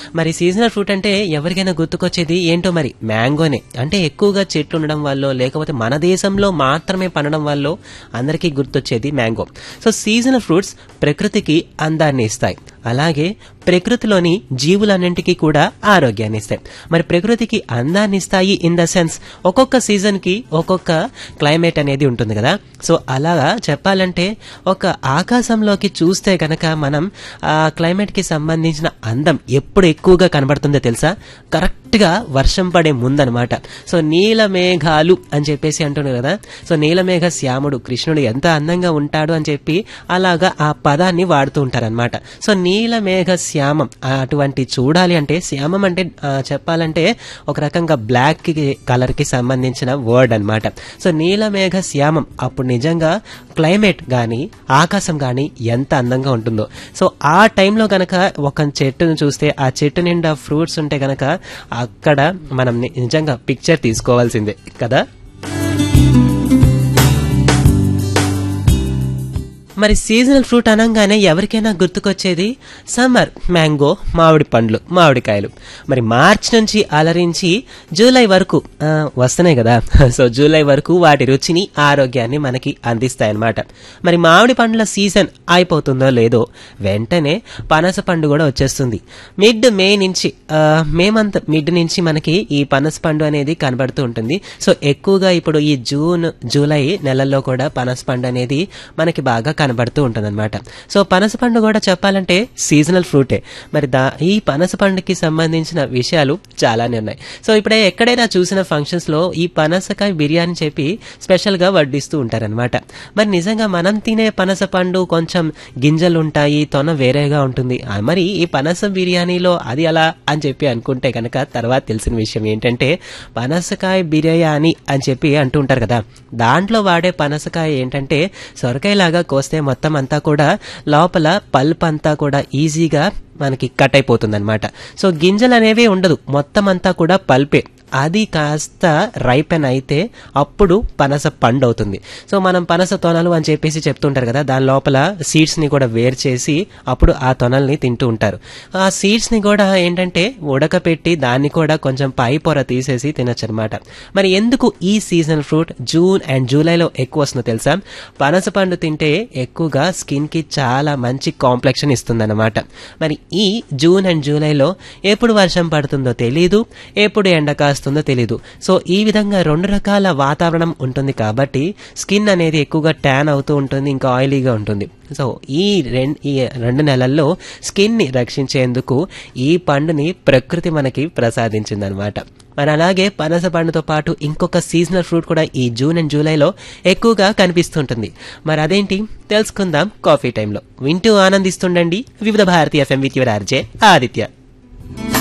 మరి seasonal fruit అంటే ఎవరికైనా గుర్తుకొచ్చేది ఏంటో మరి మ్యాంగోనే అంటే ఎక్కువగా చెట్లు ఉండడం వల్ల లేకపోతే మన దేశంలో మాత్రమే పండడం వల్ల అందరికీ గుర్తొచ్చేది మ్యాంగో సో సీజనల్ ఫ్రూట్స్ ప్రకృతికి అందాన్ని ఇస్తాయి అలాగే ప్రకృతిలోని జీవులన్నింటికీ కూడా ఆరోగ్యాన్ని ఇస్తాయి మరి ప్రకృతికి అందాన్ని ఇస్తాయి ఇన్ ద సెన్స్ ఒక్కొక్క సీజన్ కి ఒక్కొక్క క్లైమేట్ అనేది ఉంటుంది కదా సో అలాగా చెప్పాలంటే ఒక ఆకాశంలోకి చూస్తే కనుక మనం ఆ క్లైమేట్ కి సంబంధించిన అందం ఎప్పుడు ఎక్కువగా కనబడుతుందో తెలుసా కరెక్ట్ గా వర్షం పడే ముందనమాట సో నీల మేఘాలు అని చెప్పేసి అంటున్నారు కదా సో నీలమేఘ శ్యాముడు కృష్ణుడు ఎంత అందంగా ఉంటాడు అని చెప్పి అలాగా ఆ పదాన్ని వాడుతూ ఉంటారనమాట సో నీలమేఘ శ్యామం ఆ అటువంటి చూడాలి అంటే శ్యామం అంటే ఆ, చెప్పాలంటే ఒక రకంగా బ్లాక్ కలర్ కి సంబంధించిన వర్డ్ అన్నమాట సో నీలమేఘ శ్యామం అప్పుడు నిజంగా క్లైమేట్ గాని ఆకాశం గాని ఎంత అందంగా ఉంటుందో సో ఆ టైంలో గనక ఒక చెట్టును చూస్తే ఆ చెట్టు నిండా ఫ్రూట్స్ ఉంటే గనక అక్కడ మనం ని- నిజంగా పిక్చర్ తీసుకోవాల్సిందే కదా మరి సీజనల్ ఫ్రూట్ అనగానే ఎవరికైనా గుర్తుకొచ్చేది సమ్మర్ మ్యాంగో మామిడి పండ్లు మామిడికాయలు మరి మార్చ్ నుంచి అలరించి జూలై వరకు ఆ, వస్తున్నాయి కదా సో జూలై వరకు వాటి రుచిని ఆరోగ్యాన్ని మనకి అందిస్తాయన్నమాట మరి మామిడి పండ్ల సీజన్ అయిపోతుందో లేదో వెంటనే పనస పండు కూడా వచ్చేస్తుంది మిడ్ మే నుంచి ఆ, మే మంత్ మిడ్ నుంచి మనకి ఈ పనస పండు అనేది కనబడుతూ ఉంటుంది సో ఎక్కువగా ఇప్పుడు ఈ జూన్ జూలై నెలల్లో కూడా పనస పండు అనేది మనకి బాగా కనబడుతూ ఉంటుంది అనమాట సో పనస పండు కూడా చెప్పాలంటే సీజనల్ ఫ్రూటే మరి దా ఈ పనస పండుకి సంబంధించిన విషయాలు చాలానే ఉన్నాయి సో ఇప్పుడే ఎక్కడైనా చూసిన ఫంక్షన్స్ లో ఈ పనసకాయ బిర్యానీ చెప్పి స్పెషల్ గా వడ్డిస్తూ ఉంటారనమాట మరి నిజంగా మనం తినే పనస పండు కొంచెం గింజలు ఉంటాయి తొన వేరేగా ఉంటుంది ఆ, మరి ఈ పనస బిర్యానీలో అది అలా అని చెప్పి అనుకుంటే కనుక తర్వాత తెలిసిన విషయం ఏంటంటే పనసకాయ బిర్యానీ అని చెప్పి అంటూ ఉంటారు కదా దాంట్లో వాడే పనసకాయ ఏంటంటే సొరకాయలాగా కోస్తే మొత్తం అంతా కూడా లోపల పల్ప్ అంతా కూడా ఈజీగా మనకి కట్ అయిపోతుంది సో గింజలు అనేవి ఉండదు మొత్తం అంతా కూడా పల్పే అది కాస్త రైపెన్ అయితే అప్పుడు పనస పండు అవుతుంది సో మనం పనస తొనలు అని చెప్పేసి చెప్తుంటారు కదా దాని లోపల సీడ్స్ ని కూడా వేరు చేసి అప్పుడు ఆ తొనల్ని తింటూ ఉంటారు ఆ సీడ్స్ ని కూడా ఏంటంటే ఉడకపెట్టి దాన్ని కూడా కొంచెం పై పొర తీసేసి తినొచ్చు అనమాట మరి ఎందుకు ఈ సీజనల్ ఫ్రూట్ జూన్ అండ్ జూలైలో ఎక్కువ వస్తుందో తెలుసా పనస పండు తింటే ఎక్కువగా స్కిన్ కి చాలా మంచి కాంప్లెక్షన్ ఇస్తుందన్నమాట మరి ఈ జూన్ అండ్ జూలైలో ఎప్పుడు వర్షం పడుతుందో తెలియదు ఎప్పుడు ఎండ కాస్తుందో తెలియదు సో ఈ విధంగా రెండు రకాల వాతావరణం ఉంటుంది కాబట్టి స్కిన్ అనేది ఎక్కువగా ట్యాన్ అవుతూ ఉంటుంది ఇంకా ఆయిలీగా ఉంటుంది సో ఈ రెండు ఈ రెండు నెలల్లో స్కిన్ ని రక్షించేందుకు ఈ పండుని ప్రకృతి మనకి ప్రసాదించిందనమాట మరి అలాగే పనస పండుతో పాటు ఇంకొక సీజనల్ ఫ్రూట్ కూడా ఈ జూన్ అండ్ జూలైలో ఎక్కువగా కనిపిస్తుంటుంది మరి అదేంటి తెలుసుకుందాం కాఫీ టైంలో వింటూ ఆనందిస్తుండండి Vividh Bharati FM with your RJ Aditya